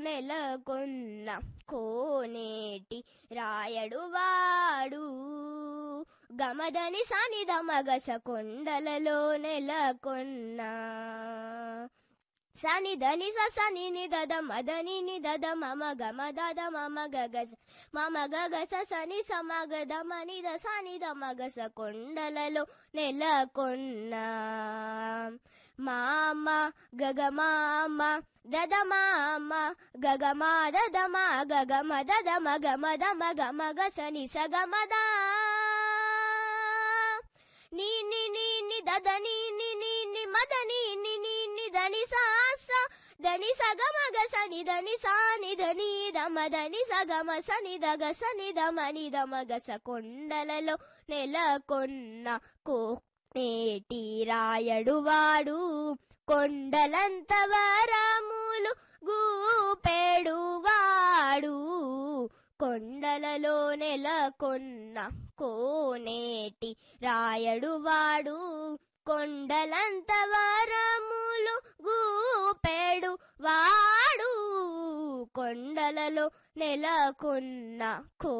నెలకొన్న కోనేటి రాయడు వాడు గమదని సనిద మగస కొండలలో నెలకొన్న సని ధని స సని ని దద మదని ని దద మమ గమ దద మమ గగస మమ గగస సని సమగ దమని ద సని ద మగస కొండలలో నెలకొన్న మామ గగ మామ దద మామ గగ మా దద మా గగ మ దద మగ మద మగ మగ సని సగ మద నీ ని ని ని దద ని ని ని ని మద ని ని ని ని దని సా స దని సగ మగ సని దని సా ని దని దమ దని సగమ సని దగ సని దమ ని దమ గస కొండలలో నెలకొన్న కోనేటి రాయడు వాడు కొండలంత వరములు గూపెడు వాడు కొండలలో నెలకొన్న కోనేటి రాయడు వాడు కొండలంత వరములు గూపెడు వాడు కొండలలో నెలకొన్న కో